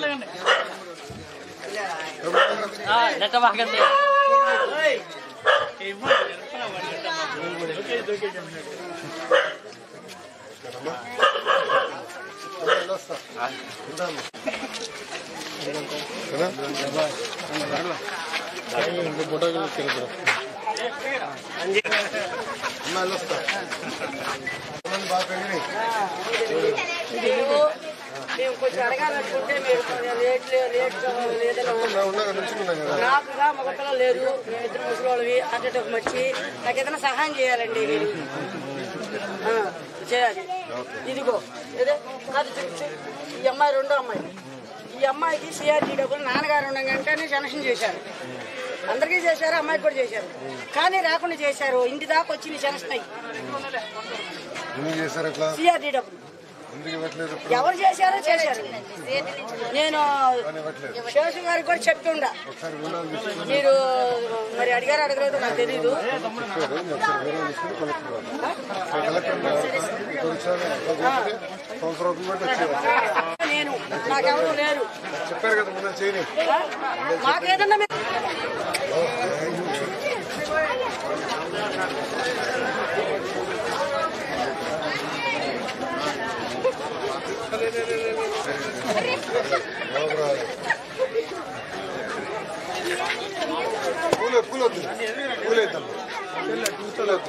నెట్ట బాగండి మేము కొంచెం అడగాలనుకుంటే మీరు కొంచెం లేట్ లే- లేట్ లేదని నాకుగా మగపిల్ల లేదు మేము ఇద్దరు ముసలి హార్ట్ అటాక్ వచ్చి నాకు ఏదైనా సహాయం చేయాలండి మీరు ఆ, చేయాలి ఇదిగో ఇదే అది చూపించు. ఈ అమ్మాయి రెండో అమ్మాయి ఈ అమ్మాయికి సిఆర్జీ డబ్బులు నాన్నగారు ఉండగానే జనరేషన్ చేశారు అందరికీ చేశారు అమ్మాయికి కూడా చేశారు కానీ రాకుండా చేశారు ఇంటి దాకా వచ్చి జనరేషన్ అయ్యి ఎందుకు చేశారు అట్లా సిఆర్జీ డబ్బులు ఎందుకు ఇవ్వట్లేదు ఎవరు చేశారో చేశారు నేను ఇవ్వట్లేదు శేషు గారికి కూడా చెప్తుండా ఒకసారి వివరాలు తీసుకుని మీరు మరి అడిగారు అడగలేదు నాకు తెలీదు చెప్పారు నేను ఒకసారి వివరాలు తీసుకుని కలెక్టర్ గారు కలెక్టర్ గారు ఇక్కడ వచ్చారు అట్లా చేస్తే సంవత్సరం రూపాయలు పెట్టి వచ్చేవారు నేను నాకెవరు లేరు చెప్పారు కదా ముందు చేయని మాకేదన్నా మీరు పూలు పూలు వద్దు పూలు వేద్దాం పూలు వద్దు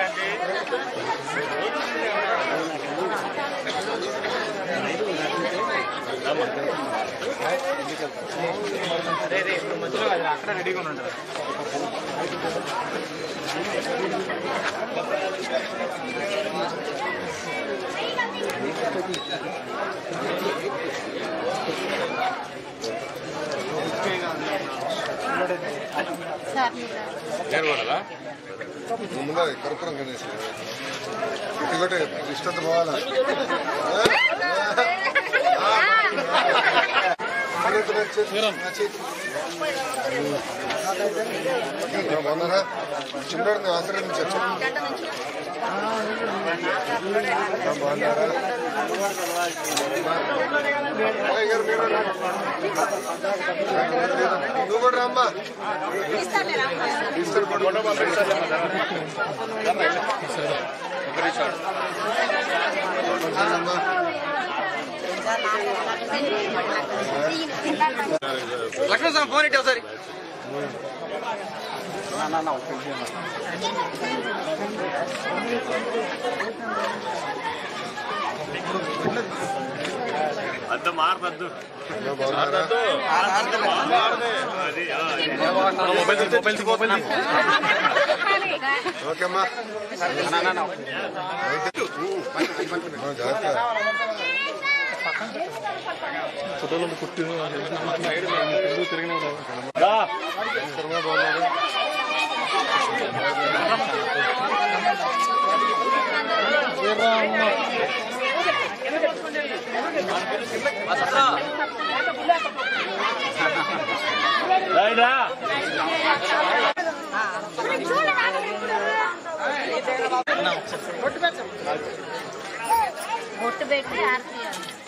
ముందు కర్పూరం కనేసి ఇంకొకటి ఇష్టత పోవాలా బాగున్నారా చిన్నోడిని ఆశ్రయించచ్చు బాగున్నారా అయ్య గారు మీరు రా. నువ్వు కూడా రామ్మా ఇస్తారు ఫోటో లక్ష్మణ్ స్వామి ఫోన్ ఇట్టే ఒకసారి అంత మారదద్దు బాగున్నారా ఓకేమ్మా జాగ్రత్త శర్మ బాగున్నారు రైడా బొట్టు పెట్టి ఆర్తి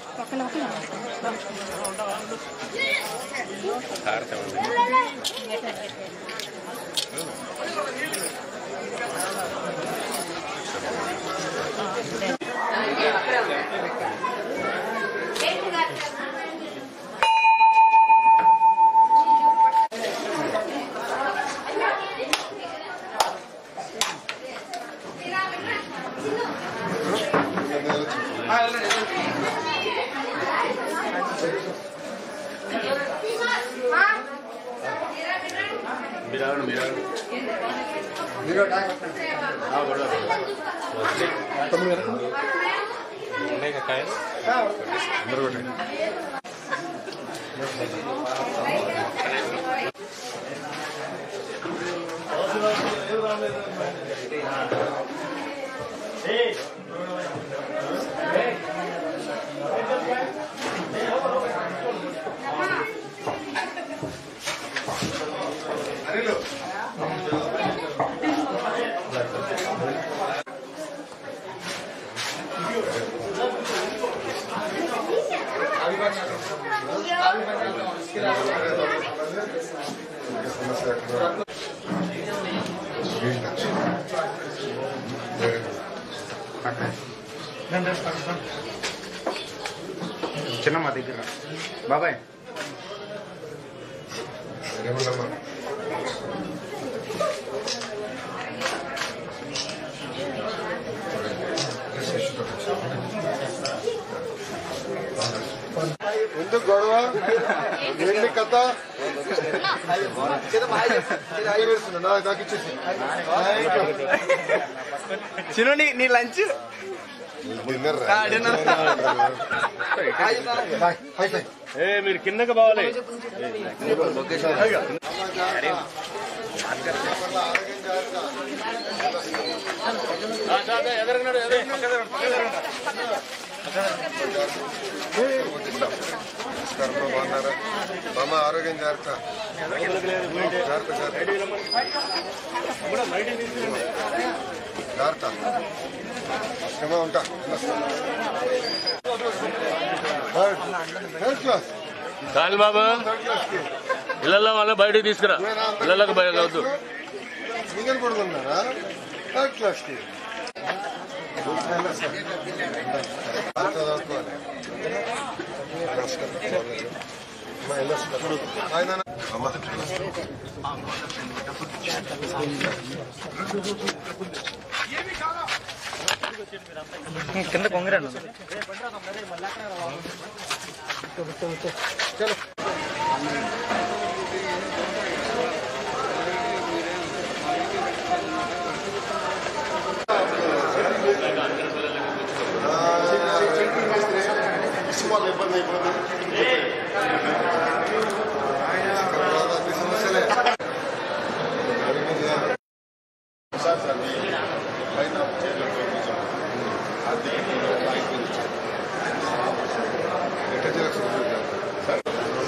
అందరూ కొట్టండి సమస్య ఎక్కడ? Green touch. Very good. చిన్న మా దగ్గర బాబాయ్ ఏముందమ్మా? ఎందుకు గొడవ ఏంటి కథ నా నాకు ఇచ్చేసి చిన్న నీ నీ లంచ్ డిన్నర్ ఏ మీరు కిందకి పోవాలి నమస్కారం బాగున్నారా బామ్మ ఆరోగ్యం జాగ్రత్త జాగ్రత్త జాగ్రత్త జాగ్రత్త క్షమ ఉంటా థర్డ్ థర్డ్ క్లాస్ చాలు బాబు థర్డ్ క్లాస్కి ఇళ్ళల్లో వాళ్ళ బయటకు తీసుకురా ఇళ్ళకి బయట వద్దు మిగిలిన పడుకున్నారా థర్డ్ క్లాస్కి చదువుకోవాలి ఆయన అమ్మ కింద కొంగరాను వాళ్ళు ఇబ్బంది అయిపోతుంది అన్ని సమస్యలే ఎట్లా చేస్తారు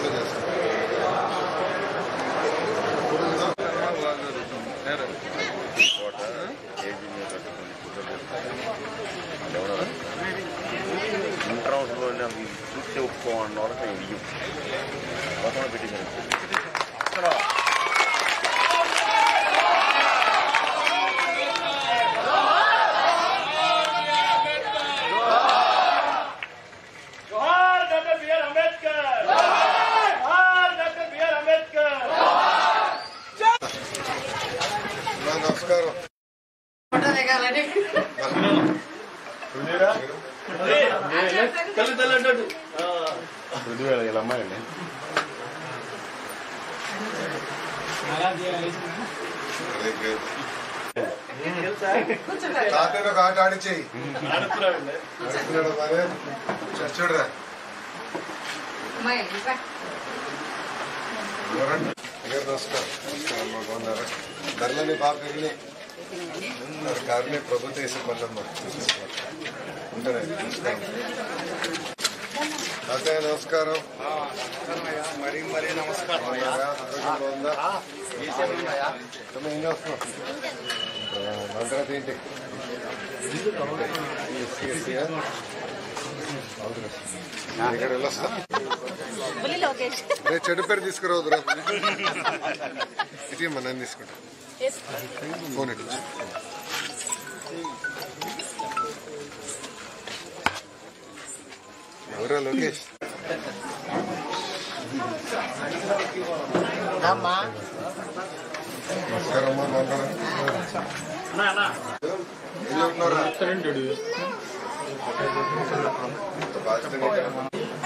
ఇంటర్ హౌస్లో చూస్తే ఒప్పుకోమన్న వాళ్ళకి నేను ఇయ్యం మొత్తం పెట్టించాను జోహార్ డాక్టర్ బిఆర్ అంబేద్కర్ జోహార్ డాక్టర్ బిఆర్ అంబేద్కర్ నా నమస్కారం తల్లి తల్లి అంటాడు రెండు వేల ఇలా అమ్మాయండి తాతయ్య ఒక ఆట ఆడిచేయి ఆడుతున్నాడు మరి చూడరా ఎవరండి అయ్యారు నమస్కారం నమస్కారం అమ్మా బాగున్నారా ధరలని బాగా పెరిగినాయి మరి కారణే ప్రభుత్వ వేసే పనులమ్మా ఉంటారా నమస్కారం తాతయ్య నమస్కారం మరి మరి నమస్కారం బాగున్నారా? ఆరోగ్యం బాగుందా తమ్ముడు ఏం చేస్తున్నావు మన తర్వాత ఏంటి ఎస్సీ ఎస్సీయా? All the best. ఇక్కడ వెళ్ళొస్తా రే చెడు పేరు తీసుకురావద్దురా ఇటీ మన తీసుకుంటా ఫోన్ ఇటు ఎవరా లోకేష్ నమస్కారం అమ్మా బాగున్నారా ఏం చదువుతున్నారా ఇంత బాధ్యత నీకు.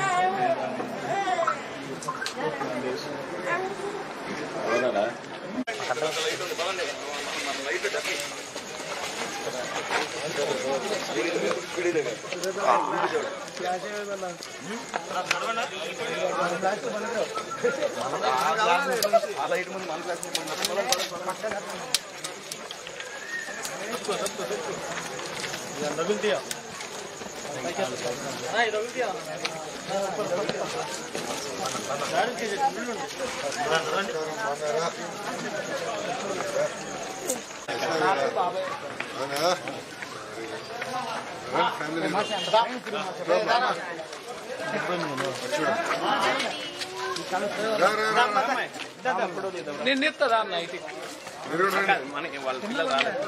బాగున్నారా? అవునా? రండి, ఫ్యామిలీ రా, రా, రా, రా. నేను ఇస్తుందా అన్న ఇది మీరు కూడా రండి. మనకి వాళ్ళ పిల్లలు రాలేదు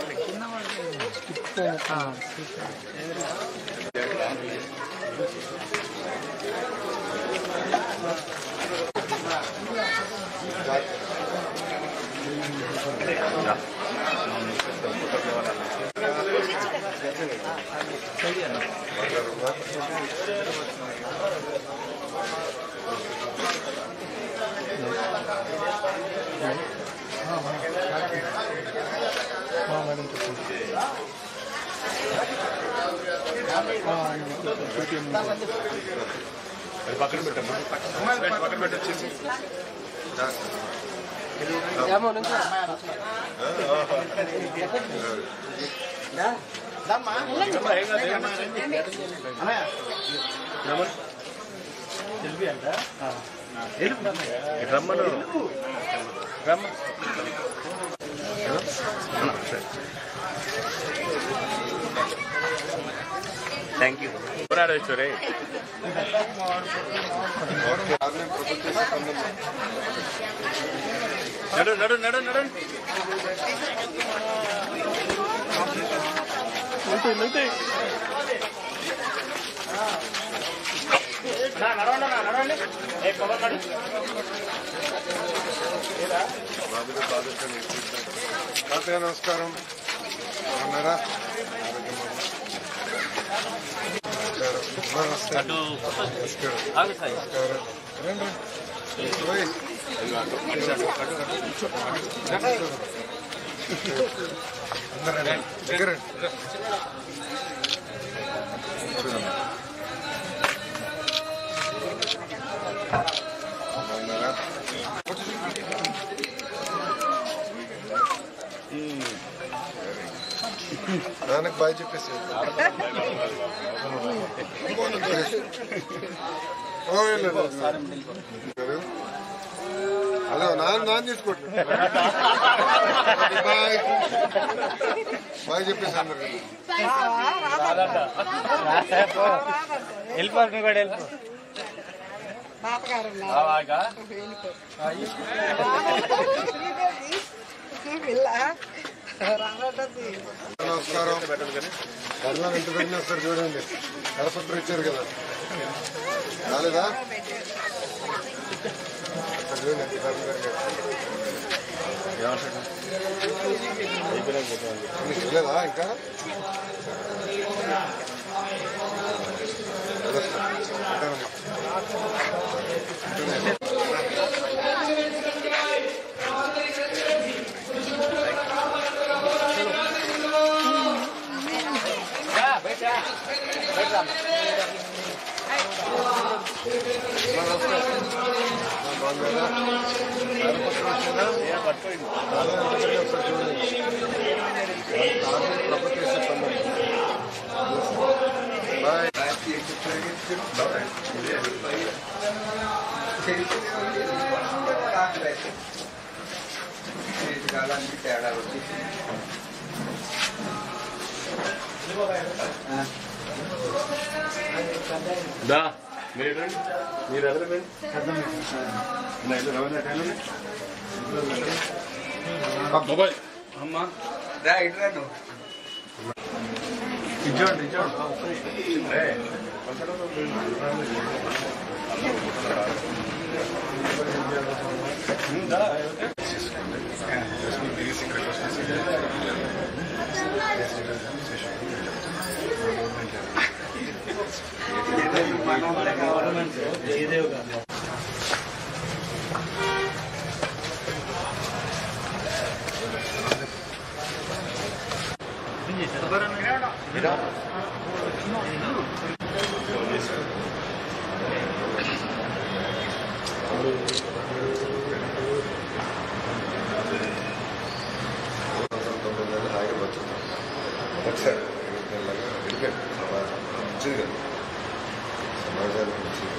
రమ్మను రమ్మ థ్యాంక్ యూ పోరాడేశ్వరే కార్ని ప్రభుత్వ స్పందన నడు నడు నడు నడు బాబుగా బాధ్యత తాతయ్య నమస్కారం ఉన్నారా నమస్కారం నమస్కారం నమస్కారం రండి ఓయ్. అందరూ రండి. దగ్గర రండి. బాగున్నారా? నాన్నకు బాయ్ చెప్పేసి ఓ, లేదు, లేదు. హలో నాన్న నాన్న తీసుకోండి బాయ్ బాయ్ చెప్పేసి అందరు వెళ్ళిపోతుంది కూడా వెళ్ళిపో నమస్కారం కళ్ళ ఎంత పెట్టినా వస్తారు చూడండి కడపత్ర ఇచ్చారు కదా రాలేదా ఇక్కడ చూడండి ఎంత కర్రలు కట్టారు. మీకు చూడలేదా ఇంకా వెళ్ళొస్తా. ఉంటాను. బాగున్నారా కడపత్ర వచ్చిందా చాలా ఎంత పెరిగి వస్తారు చూడండి ప్రభుత్వ ఇస్తే బాయ్ దా మీరు రండి మీరు ఎదురు రండి మొబైల్ అమ్మా ఇచ్చోండి ఇచ్చోండి సంవత్సరం తొమ్మిది నెలలు హాయిగా బతుకుతాం ఒకసారి ఎనిమిది నెలలుగా వెళ్ళిపోయాడు సమాజం మంచిది కదా సమాజానికి మంచిది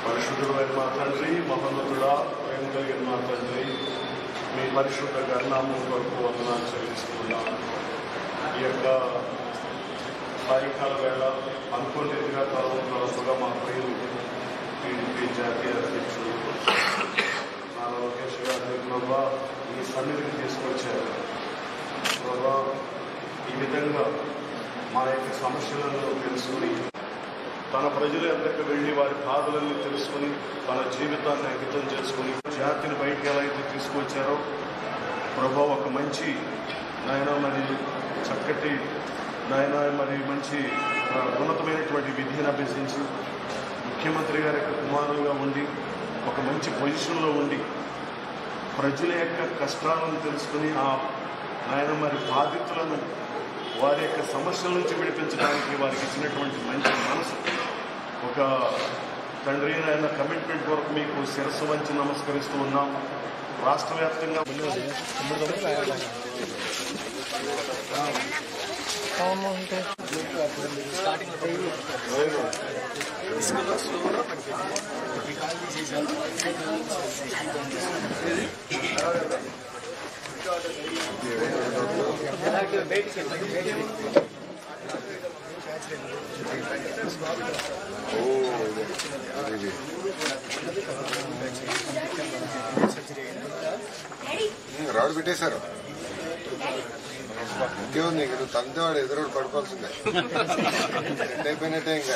పరిశుద్ధుడైన మా తండ్రి మహోన్నతుడా ప్రేమ కలిగిన మా తండ్రి మీ పరిశుద్ధ గర్నామం కొరకు వందనాలు చెల్లిస్తున్నాం ఈ యొక్క సాయంకాల వేళ అనుకోని రీతిగా కలవగా మా ప్రియులు టీడీపీ జాతీయ అధ్యక్షుడు నా లోకేష్ గారిని ప్రభా ఈ సన్నిధికి తీసుకొచ్చారు ప్రభా ఈ విధంగా మా యొక్క సమస్యలను తెలుసుకుని తన ప్రజల ఎంతకు వెళ్ళి వారి బాధలన్నీ తెలుసుకుని తన జీవితాన్ని అంకితం చేసుకుని జాతిని బయటికి ఎలా అయితే తీసుకొచ్చారో ప్రభా ఒక మంచి నాయన మరి చక్కటి నాయన మరి మంచి ఆ, ఉన్నతమైనటువంటి విధిని అభ్యసించి ముఖ్యమంత్రి గారి యొక్క కుమారులుగా ఉండి ఒక మంచి పొజిషన్లో ఉండి ప్రజల యొక్క కష్టాలను తెలుసుకుని ఆ నాయన మరి బాధితులను వారి యొక్క సమస్యల నుంచి విడిపించడానికి వారికి ఇచ్చినటువంటి మంచి మనసు ఒక తండ్రి అయిన కమిట్మెంట్ కొరకు మీకు శిరస్సు వంచి నమస్కరిస్తూ ఉన్నాం రాష్ట్ర వ్యాప్తంగా ఇది రాడు పెట్టేశారు ఇంకేముంది ఇంక నువ్వు తంతే వాడు ఎదురు పడుకోవాల్సిందే సెట్ అయిపోయినట్టే ఇంకా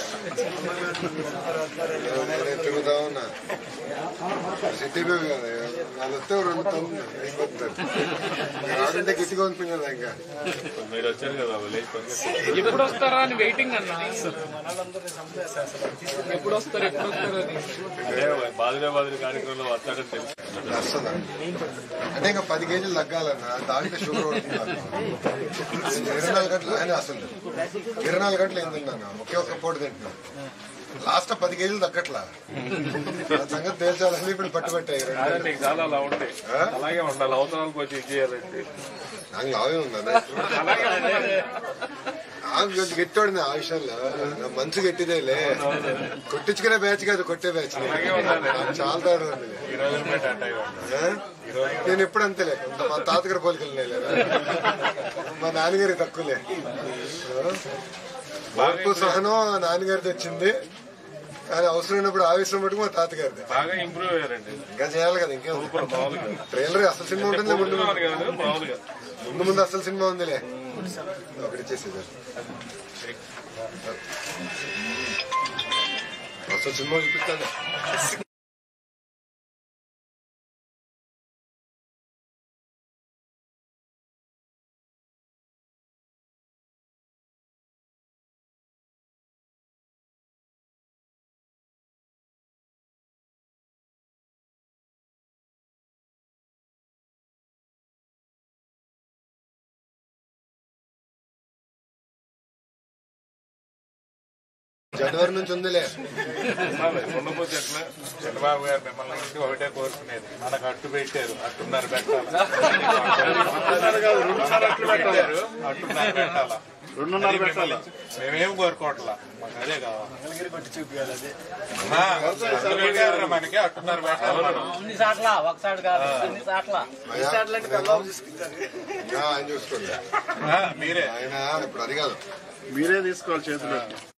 నేను తిరుగుతా ఉన్నా సెట్ అయిపోయి కదా వాళ్ళు వస్తే రెండు తమ్ముడు అయిపోతారు రాడంటే గట్టిగా ఉంటుంది కదా ఇంకా మీరు వచ్చారు కదా లేచి ఎప్పుడు వస్తారా అని వెయిటింగ్ అన్న ఎప్పుడు వస్తారు ఎప్పుడు వస్తారు అని బాధగా బాధలు కార్యక్రమంలో వస్తాడని తెలుసు వస్తుందా అంటే ఇంకా పది కేజీలు తగ్గాలన్నా దాంట్లో షుగర్ పడుతుంది ఇరవై నాలుగు గంటలు అని అసలు ఇరవై నాలుగు గంటలు ఏం తిన్నాను ఒకే ఒక్క పూట తింటున్నాను లాస్ట్ పది కేజీలు తగ్గట్లా ఆ సంగతి తేల్చాలని ఇప్పుడు పట్టుబట్టాయి ఈ రెండు అదే నెలలు. నీకు చాలా అలా ఉంటాయి అలాగే ఉండాలి అవసరాలకు వచ్చి ఇది చేయాలంటే నాకు లావే ఉందా నాకు కొంచెం గట్టివాడింది ఆ విషయంలో నా మనసు గట్టిదేలే కొట్టించుకునే బ్యాచ్ కాదు కొట్టే బ్యాచ్ నాకు చాలా తేడా ఉంది ఈ రోజులు పెట్టి అంటాయి ఆ? నేను ఎప్పుడు అంతేలే కొంత మా తాతగారి పోలికలు లేదా మా నాన్నగారి తక్కువలే ఆ? మార్పు సహనం నాన్నగారిది వచ్చింది కానీ అవసరమైనప్పుడు ఆవేశం మటుకు మా తాతగారిది బాగా ఇంప్రూవ్ అయ్యారండి ఇంకా చేయాలి కదా ఇంకేం సూపర్ మామూలుగా ట్రైలర్ అసలు సినిమా ఉంటుంది ముందు అనుకున్నాను కాదు మామూలుగా ముందు ముందు అసలు సినిమా ఉందిలే ఒకటి ఇచ్చేసేది అసలు సినిమా చూపిస్తాను జనవరి నుంచి ఉందిలే ఉండాలి. ఉండకపోతే ఎట్లా చంద్రబాబు గారు మిమ్మల్ని ఇంటి ఒకటే కోరుకునేది మనకు అట్టు పెట్టారు అట్టున్నర పెట్టాలి రెండున్నర అట్లు పెట్టారు అట్టున్నర పెట్టాలా రెండున్నర పెట్టాలి మేమేం కోరుకోవట్లా మాకు అదే కావాలి ఆ, అట్లు పెట్టారు మనకి అట్టున్నర పెట్టాలి మనం. అన్ని సాట్ల ఒకసారి కాదు అన్ని సాట్ల అయ్యా, ఆ, ఆయన చూసుకోండి ఆ, మీరే ఆయన ఇప్పుడు అది కాదు మీరే తీసుకోవాలి చేతులు